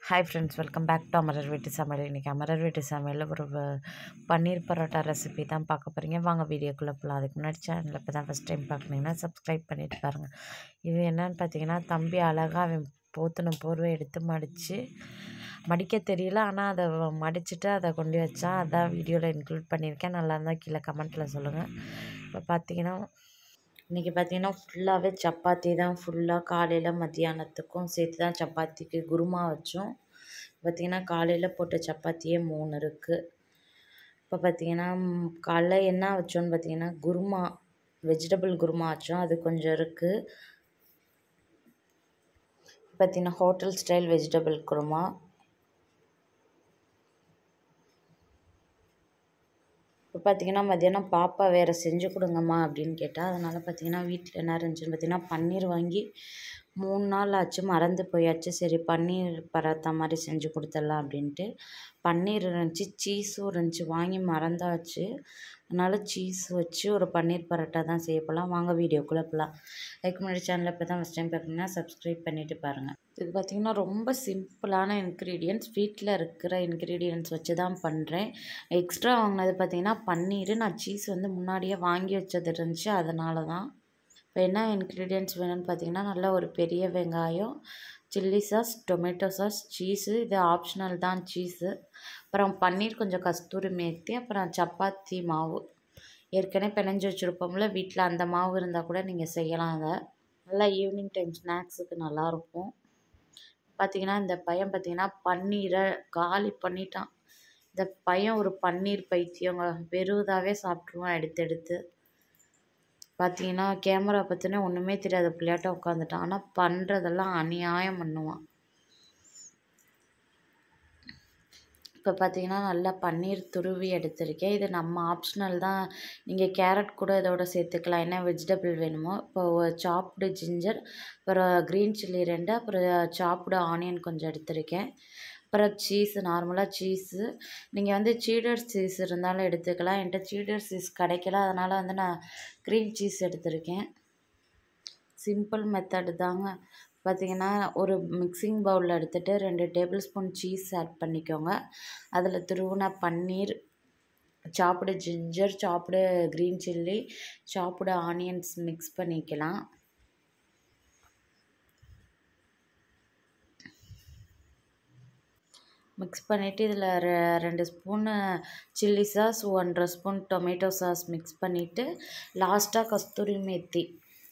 hi friends welcome back to அமரர் வீட்டு சமையல் இன்றைக்கி அமரர் வீட்டு சமையலில் ஒரு வ- பன்னீர் பரோட்டா ரெசிபி தான் பார்க்க போகிறீங்க வாங்க வீடியோக்குள்ளே போகலாம் அதுக்கு முன்னாடி சேனலில் இப்போ தான் ஃபஸ்ட் டைம் பார்க்குறீங்கன்னா சப்ஸ்கிரைப் பண்ணிட்டு பாருங்கள் இது என்னன்னு பார்த்தீங்கன்னா தம்பி அழகாக அவன் போத்துன போர்வை எடுத்து மடித்து மடிக்க தெரியல ஆனால் அதை மடிச்சுட்டு அதை கொண்டு வச்சா அதான் வீடியோவில் இன்க்ளூட் பண்ணியிருக்கேன் நல்லா இருந்தால் கீழே கமெண்ட்டில் சொல்லுங்கள் இப்போ பார்த்தீங்கன்னா இன்றைக்கி பார்த்தீங்கன்னா ஃபுல்லாகவே சப்பாத்தி தான் ஃபுல்லாக காலையில் மத்தியானத்துக்கும் சேர்த்து தான் சப்பாத்திக்கு குருமா வச்சோம் பார்த்திங்கன்னா காலையில் போட்ட சப்பாத்தியே மூணு இருக்குது இப்போ பார்த்திங்கன்னா ம், காலைல என்ன வச்சோன்னு பார்த்தீங்கன்னா குருமா வெஜிடபிள் குருமா வச்சோம் அது கொஞ்சம் இருக்குது பார்த்திங்கன்னா ஹோட்டல் ஸ்டைல் வெஜிடபிள் குருமா இப்போ பார்த்தீங்கன்னா மத்தியானம் பாப்பா வேறு செஞ்சு கொடுங்கம்மா அப்படின்னு கேட்டால் அதனால் பார்த்தீங்கன்னா வீட்டில் என்ன இருந்துச்சுன்னு பார்த்தீங்கன்னா பன்னீர் வாங்கி மூணு நாள் ஆச்சு மறந்து போயாச்சு சரி பன்னீர் பராத்தா மாதிரி செஞ்சு கொடுத்துடலாம் அப்படின்ட்டு பன்னீர் இருந்துச்சு சீஸும் இருந்துச்சு வாங்கி மறந்தாச்சு அதனால் சீஸ் வச்சு ஒரு பன்னீர் பரோட்டா தான் செய்ய போகலாம் வாங்க வீடியோக்குள்ளே போகலாம் அதுக்கு முன்னாடி சேனலில் இப்போ தான் ஃபஸ்ட் டைம் பார்க்குறீங்கன்னா சப்ஸ்கிரைப் பண்ணிவிட்டு பாருங்கள் இது பார்த்திங்கன்னா ரொம்ப சிம்பிளான இன்க்ரீடியன்ட்ஸ் வீட்டில் இருக்கிற இன்க்ரீடியன்ட்ஸ் வச்சு தான் பண்ணுறேன் எக்ஸ்ட்ரா வாங்கினது பார்த்திங்கன்னா பன்னீர் நான் சீஸ் வந்து முன்னாடியே வாங்கி வச்சது இருந்துச்சு அதனால தான் இப்போ என்ன இன்க்ரீடியன்ட்ஸ் வேணும்னு பார்த்தீங்கன்னா நல்லா ஒரு பெரிய வெங்காயம் chilli sauce tomato sauce cheese இது ஆப்ஷனல் தான் சீஸு அப்புறம் பன்னீர் கொஞ்சம் கஸ்தூரி மேத்தி அப்புறம் சப்பாத்தி மாவு ஏற்கனவே பிணைஞ்சு வச்சுருப்போம்ல வீட்டில் அந்த மாவு இருந்தால் கூட நீங்கள் செய்யலாம் அதை நல்லா ஈவினிங் டைம் ஸ்நாக்ஸுக்கு நல்லாயிருக்கும் பார்த்தீங்கன்னா இந்த பையன் பார்த்தீங்கன்னா பன்னீரை காலி பண்ணிட்டான் இந்த பையன் ஒரு பன்னீர் பைத்தியங்க வெறுதாவே சாப்பிட்ருவான் எடுத்து எடுத்து பார்த்தீங்கன்னா கேமரா பற்றினா ஒன்றுமே தெரியாத பிள்ளையாட்ட உட்காந்துட்டான் ஆனால் பண்ணுறதெல்லாம் அநியாயம் பண்ணுவான் இப்போ பார்த்தீங்கன்னா நல்லா பன்னீர் துருவி எடுத்திருக்கேன் இது நம்ம ஆப்ஷனல் தான் நீங்கள் கேரட் கூட இதோட சேர்த்துக்கலாம் என்ன வெஜிடபிள் வேணுமோ இப்போ சாப்டு ஜிஞ்சர் அப்புறம் க்ரீன் சில்லி ரெண்டு அப்புறம் சாப்டு ஆனியன் கொஞ்சம் எடுத்திருக்கேன் அப்புறம் சீஸு நார்மலாக சீஸு நீங்கள் வந்து சீடர் சீஸ் இருந்தாலும் எடுத்துக்கலாம் என்கிட்ட சீடர் சீஸ் கிடைக்கல அதனால் வந்து நான் க்ரீம் சீஸ் எடுத்திருக்கேன் சிம்பிள் மெத்தடு தாங்க பார்த்தீங்கன்னா ஒரு மிக்சிங் பவுலில் எடுத்துகிட்டு ரெண்டு டேபிள் ஸ்பூன் சீஸ் ஆட் பண்ணிக்கோங்க அதில் துருவின பன்னீர் chopped ginger chopped green chilli chopped onions mix பண்ணிக்கலாம் மிக்ஸ் பண்ணிவிட்டு இதில் ரெ ரெண்டு ஸ்பூனு சில்லி சாஸ் ஒன்றரை ஸ்பூன் டொமேட்டோ சாஸ் மிக்ஸ் பண்ணிவிட்டு லாஸ்ட்டாக கஸ்தூரி மேத்தி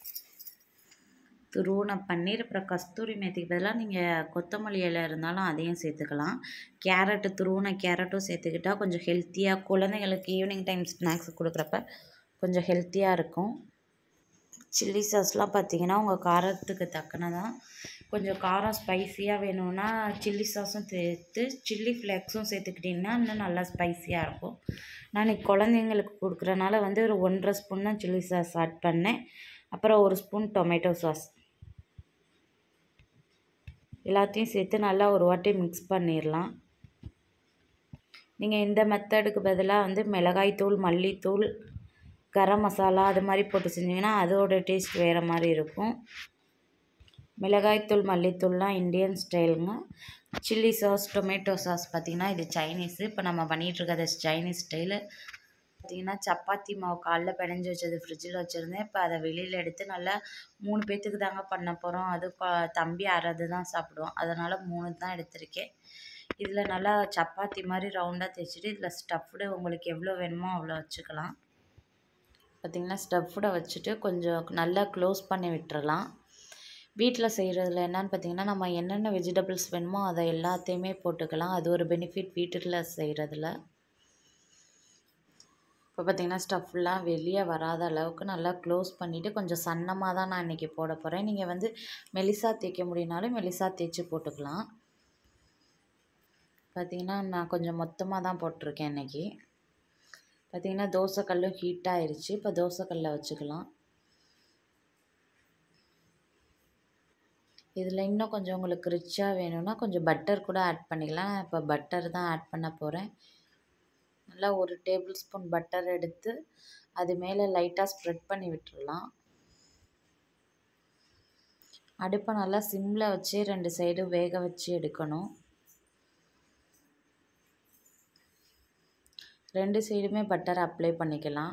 துருவின பன்னீர் அப்புறம் கஸ்தூரி மேத்திக்கு பதிலாக நீங்கள் கொத்தமல்லி இலை இருந்தாலும் அதையும் சேர்த்துக்கலாம் கேரட்டு துருவின கேரட்டும் சேர்த்துக்கிட்டா கொஞ்சம் ஹெல்த்தியாக குழந்தைங்களுக்கு ஈவினிங் டைம் ஸ்நாக்ஸ் கொடுக்குறப்ப கொஞ்சம் ஹெல்த்தியாக இருக்கும் சில்லி சாஸ்லாம் பார்த்தீங்கன்னா உங்கள் காரத்துக்கு தக்கனதான் கொஞ்சம் காரம் ஸ்பைஸியாக வேணும்னா சில்லி சாஸும் சேர்த்து சில்லி ஃப்ளேக்ஸும் சேர்த்துக்கிட்டிங்கன்னா இன்னும் நல்லா ஸ்பைஸியாக இருக்கும் நான் இன்னைக்கு குழந்தைங்களுக்கு கொடுக்குறனால வந்து ஒரு ஒன்றரை ஸ்பூன் தான் சில்லி சாஸ் ஆட் பண்ணேன் அப்புறம் ஒரு ஸ்பூன் டொமேட்டோ சாஸ் எல்லாத்தையும் சேர்த்து நல்லா ஒரு வாட்டி மிக்ஸ் பண்ணிடலாம் நீங்கள் இந்த மெத்தடுக்கு பதிலாக வந்து மிளகாய்த்தூள் மல்லித்தூள் கரம் மசாலா அது மாதிரி போட்டு செஞ்சிங்கன்னா அதோட டேஸ்ட் வேறு மாதிரி இருக்கும் மிளகாய்த்தூள் மல்லித்தூள்லாம் இந்தியன் ஸ்டைலுங்க சில்லி சாஸ் டொமேட்டோ சாஸ் பார்த்திங்கன்னா இது சைனீஸு இப்போ நம்ம பண்ணிகிட்ருக்கிறது சைனீஸ் ஸ்டைலு பார்த்திங்கன்னா சப்பாத்தி மாவு காலைல பிணைஞ்சு வச்சது ஃப்ரிட்ஜில் வச்சுருந்தேன் இப்போ அதை வெளியில் எடுத்து நல்லா மூணு பேர்த்துக்கு தாங்க பண்ண போகிறோம் அது கொ- தம்பி அறது தான் சாப்பிடுவோம் அதனால் மூணு தான் எடுத்திருக்கேன் இதில் நல்லா சப்பாத்தி மாதிரி ரவுண்டாக தைச்சிட்டு இதில் ஸ்டஃப்டு உங்களுக்கு எவ்வளோ வேணுமோ அவ்வளோ வச்சுக்கலாம் பார்த்திங்கன்னா ஸ்டஃப்டை வச்சுட்டு கொஞ்சம் நல்லா க்ளோஸ் பண்ணி விட்டுறலாம் வீட்டில் செய்கிறதுல என்னன்னு பார்த்தீங்கன்னா நம்ம என்னென்ன வெஜிடபிள்ஸ் வேணுமோ அதை எல்லாத்தையுமே போட்டுக்கலாம் அது ஒரு பெனிஃபிட் வீட்டில் செய்கிறதுல இப்போ பார்த்தீங்கன்னா ஸ்டஃப்லாம் வெளியே வராத அளவுக்கு நல்லா க்ளோஸ் பண்ணிவிட்டு கொஞ்சம் சன்னமாக தான் நான் இன்றைக்கி போட போகிறேன் நீங்கள் வந்து மெலிசா தேய்க்க முடியும்னாலும் மெலிசா தேய்ச்சி போட்டுக்கலாம் பார்த்தீங்கன்னா நான் கொஞ்சம் மொத்தமாக தான் போட்டிருக்கேன் இன்றைக்கி பார்த்தீங்கன்னா தோசைக்கல்லும் ஹீட் ஆயிருச்சு இப்போ தோசைக்கல்லை வச்சுக்கலாம் இதில் இன்னும் கொஞ்சம் உங்களுக்கு ரிச்சாக வேணும்னா கொஞ்சம் பட்டர் கூட ஆட் பண்ணிக்கலாம் நான் இப்போ பட்டர் தான் ஆட் பண்ண போகிறேன் நல்லா ஒரு டேபிள் ஸ்பூன் பட்டர் எடுத்து அது மேலே லைட்டாக ஸ்ப்ரெட் பண்ணி விட்டுறலாம் அடுப்பை நல்லா சிம்மில் வச்சு ரெண்டு சைடும் வேக வச்சு எடுக்கணும் ரெண்டு சைடுமே பட்டர் அப்ளை பண்ணிக்கலாம்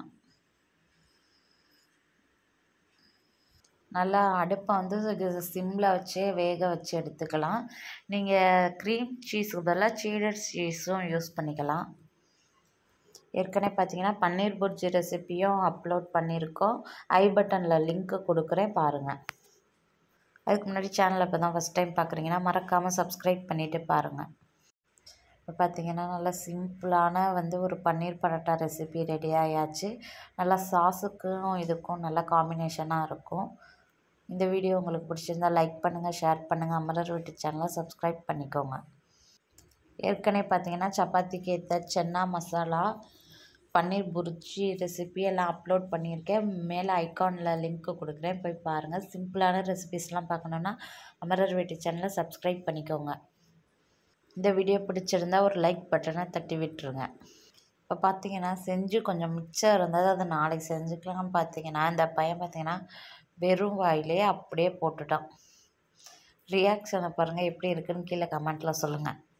நல்லா அடுப்பை வந்து சிம்மில் வச்சே வேக வச்சு எடுத்துக்கலாம் நீங்கள் க்ரீம் சீஸுக்கு பதிலாக சீடர் சீஸும் யூஸ் பண்ணிக்கலாம் ஏற்கனவே பார்த்தீங்கன்னா பன்னீர் புர்ஜி ரெசிப்பியும் அப்லோட் பண்ணியிருக்கோம் ஐ பட்டனில் லிங்க்கு கொடுக்குறேன் பாருங்கள் அதுக்கு முன்னாடி சேனலை இப்போ தான் ஃபஸ்ட் டைம் பார்க்குறீங்கன்னா மறக்காமல் சப்ஸ்கிரைப் பண்ணிவிட்டு பாருங்கள் இப்போ பார்த்தீங்கன்னா நல்லா சிம்பிளான வந்து ஒரு பன்னீர் பரோட்டா ரெசிபி ரெடி ஆயாச்சு நல்லா சாஸுக்கும் இதுக்கும் நல்லா காம்பினேஷனாக இருக்கும் இந்த வீடியோ உங்களுக்கு பிடிச்சிருந்தா லைக் பண்ணுங்கள் ஷேர் பண்ணுங்கள் அமரர் வீட்டு சேனலை சப்ஸ்கிரைப் பண்ணிக்கோங்க ஏற்கனவே பார்த்தீங்கன்னா சப்பாத்திக்கு ஏற்ற சென்னா மசாலா பன்னீர் புர்ஜி ரெசிபி எல்லாம் அப்லோட் பண்ணியிருக்கேன் மேலே ஐக்கானில் லிங்க்கு கொடுக்குறேன் போய் பாருங்கள் சிம்பிளான ரெசிபிஸ்லாம் பார்க்கணுன்னா அமரர் வீட்டு சேனலை சப்ஸ்கிரைப் பண்ணிக்கோங்க இந்த வீடியோ பிடிச்சிருந்தா ஒரு லைக் பட்டனை தட்டி விட்டுருங்க இப்போ பார்த்தீங்கன்னா செஞ்சு கொஞ்சம் மிச்சம் இருந்தது அதை நாளைக்கு செஞ்சுக்கலாம்னு பார்த்தீங்கன்னா இந்த பையன் பார்த்தீங்கன்னா வெறும் வாயிலே அப்படியே போட்டுட்டான் ரியாக்ஷனை பாருங்கள் எப்படி இருக்குன்னு கீழே கமெண்ட்டில் சொல்லுங்கள்